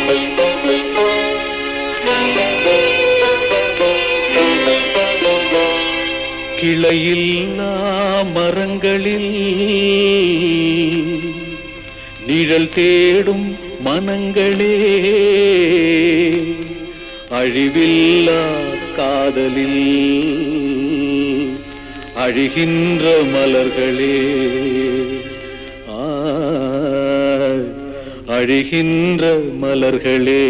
கிளையில்லா மரங்களில் நிழல் தேடும் மனங்களே அழிவில்லா காதலில் அழிகின்ற மலர்களே ஆ, அழிகின்ற மலர்களே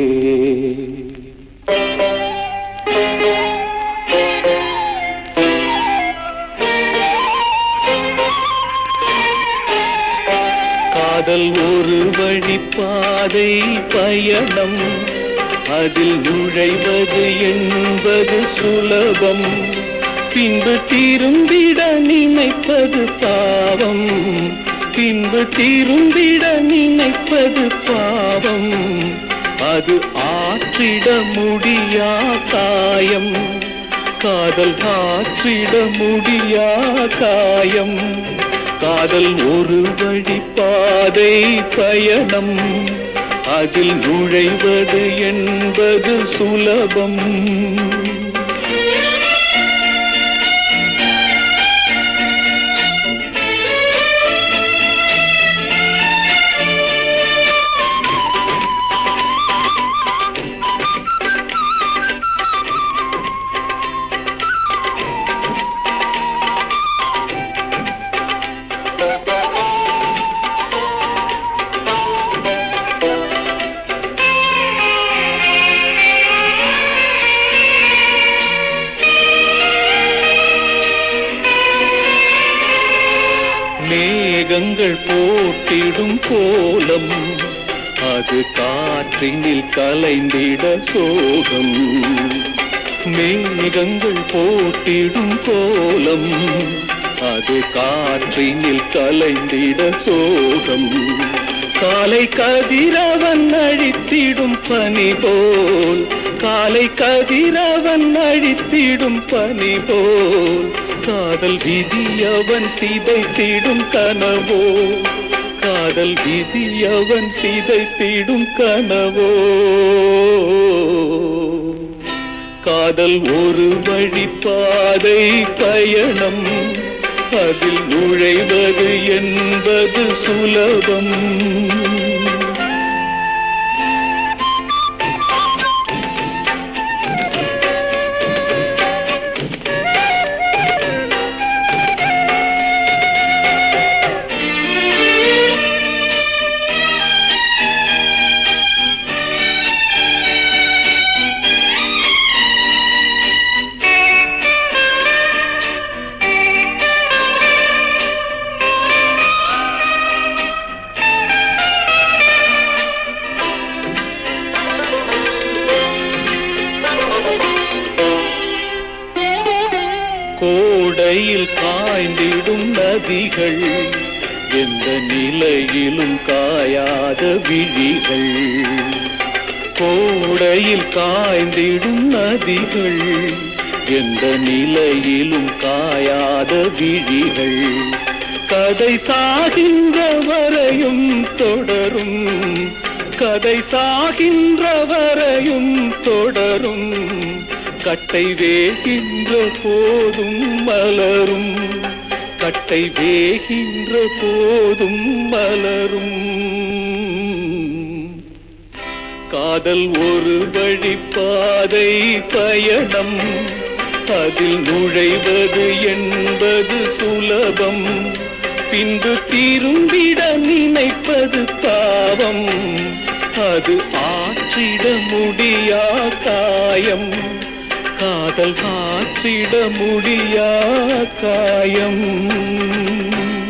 காதல் ஒரு வழிப்பாதை பயணம் அதில் நுழைவது என்பது சுலபம் பின்பு திரும்பிட நினைப்பது பாவம் பின்பு திரும்பிட நினைப்பது பாவம் அது ஆற்றிட முடியா காயம் காதல் ஆற்றிட முடியா காயம் காதல் ஒரு வழி பாதை பயணம் அதில் நுழைவது என்பது சுலபம் மேகங்கள் போட்டிடும் கோலம் அது காற்றினில் கலைந்திட சோகம் மேகங்கள் போட்டிடும் கோலம் அது காற்றினில் கலைந்திட சோகம் காலை கதிரவன் அழித்திடும் பனி போல் காலை கதிரவன் அழித்திடும் பனி போல் காதல் விதி அவன் சிதைத்திடும் கனவோ காதல் விதி அவன் சிதைத்திடும் கனவோ காதல் ஒரு வழிப்பாதை பயணம் அதில் நுழைவது என்பது சுலபம் கோடையில் காய்ந்திடும் நதிகள் எந்த நிலையிலும் காயாத விழிகள் கோடையில் காய்ந்திடும் நதிகள் எந்த நிலையிலும் காயாத விழிகள் கதை சாகின்ற வரையும் தொடரும் கதை சாகின்ற வரையும் தொடரும் கட்டை வேகின்ற போதும் மலரும் கட்டை வேகின்ற போதும் மலரும் காதல் ஒரு வழிப்பாதை பயணம் அதில் நுழைவது என்பது சுலபம் பின்பு திரும்பிட நினைப்பது பாவம் அது ஆற்றிட முடியா காயம் காதல் ஆற்றிட முடியா காயம்